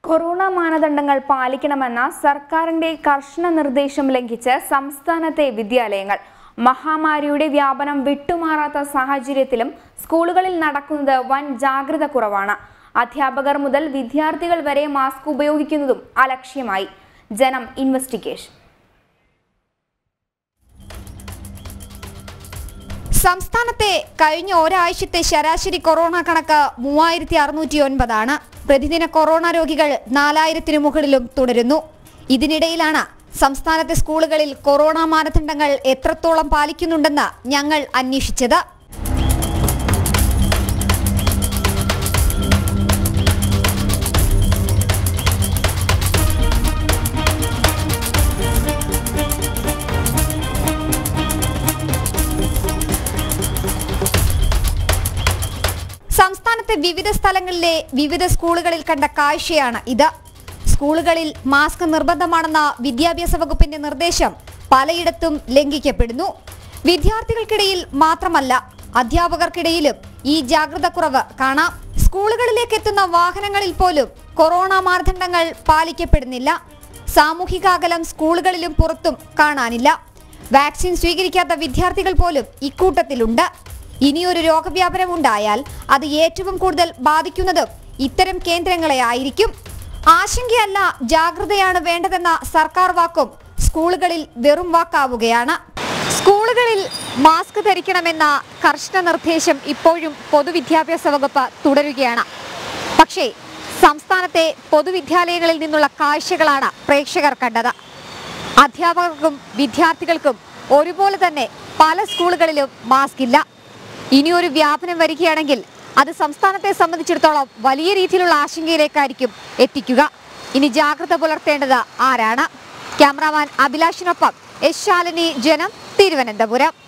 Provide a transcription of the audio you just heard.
corona മാനദണ്ഡങ്ങൾ പാലിക്കണമെന്ന സർക്കാരിന്റെ കർശന നിർദ്ദേശം ലംഘിച്ച് സംസ്ഥാനത്തെ വിദ്യാലയങ്ങൾ മഹാമാരിയുടെ വ്യാപനം വിട്ടുമാറാത്ത സാഹചര്യത്തിലും സ്കൂളുകളിൽ നടക്കുന്നത് വൻ ജാഗ്രത കുറവാണ് അധ്യാപകർ മുതൽ വിദ്യാർത്ഥികൾ വരെ മാസ്ക് ഉപയോഗിക്കുന്നതും അലക്ഷ്യമായി ജനം ഇൻവെസ്റ്റിഗേഷൻ സംസ്ഥാനത്തെ കഴിഞ്ഞ ഒരാഴ്ചത്തെ ശരാശരി കൊറോണ കണക്ക് മൂവായിരത്തി അറുന്നൂറ്റി ഒൻപതാണ് പ്രതിദിന കൊറോണ രോഗികൾ നാലായിരത്തിനു മുകളിലും തുടരുന്നു ഇതിനിടയിലാണ് സംസ്ഥാനത്തെ സ്കൂളുകളിൽ കൊറോണ മാനദണ്ഡങ്ങൾ എത്രത്തോളം പാലിക്കുന്നുണ്ടെന്ന് ഞങ്ങൾ അന്വേഷിച്ചത് സംസ്ഥാനത്തെ വിവിധ സ്ഥലങ്ങളിലെ വിവിധ സ്കൂളുകളിൽ കണ്ട കാഴ്ചയാണ് ഇത് സ്കൂളുകളിൽ മാസ്ക് നിർബന്ധമാണെന്ന വിദ്യാഭ്യാസ വകുപ്പിന്റെ നിർദ്ദേശം പലയിടത്തും ലംഘിക്കപ്പെടുന്നു വിദ്യാർത്ഥികൾക്കിടയിൽ മാത്രമല്ല അധ്യാപകർക്കിടയിലും ഈ ജാഗ്രത കുറവ് കാണാം സ്കൂളുകളിലേക്ക് എത്തുന്ന വാഹനങ്ങളിൽ പോലും കൊറോണ മാനദണ്ഡങ്ങൾ പാലിക്കപ്പെടുന്നില്ല സാമൂഹിക അകലം സ്കൂളുകളിലും പുറത്തും കാണാനില്ല വാക്സിൻ സ്വീകരിക്കാത്ത വിദ്യാർത്ഥികൾ പോലും ഇക്കൂട്ടത്തിലുണ്ട് ഇനിയൊരു രോഗവ്യാപനം ഉണ്ടായാൽ അത് ഏറ്റവും കൂടുതൽ ബാധിക്കുന്നതും ഇത്തരം കേന്ദ്രങ്ങളെ ആയിരിക്കും ആശങ്കയല്ല ജാഗ്രതയാണ് വേണ്ടതെന്ന സർക്കാർ വാക്കും സ്കൂളുകളിൽ വെറും വാക്കാവുകയാണ് സ്കൂളുകളിൽ മാസ്ക് ധരിക്കണമെന്ന കർശന നിർദ്ദേശം ഇപ്പോഴും പൊതുവിദ്യാഭ്യാസ വകുപ്പ് തുടരുകയാണ് പക്ഷേ സംസ്ഥാനത്തെ പൊതുവിദ്യാലയങ്ങളിൽ നിന്നുള്ള കാഴ്ചകളാണ് പ്രേക്ഷകർ കണ്ടത് അധ്യാപകർക്കും വിദ്യാർത്ഥികൾക്കും ഒരുപോലെ തന്നെ പല സ്കൂളുകളിലും മാസ്ക് ഇല്ല ഇനിയൊരു വ്യാപനം വരികയാണെങ്കിൽ അത് സംസ്ഥാനത്തെ സംബന്ധിച്ചിടത്തോളം വലിയ രീതിയിലുള്ള ആശങ്കയിലേക്കായിരിക്കും എത്തിക്കുക ഇനി ജാഗ്രത പുലർത്തേണ്ടത് ആരാണ് ക്യാമറാമാൻ അഭിലാഷിനൊപ്പം എസ് ശാലിനി ജനം തിരുവനന്തപുരം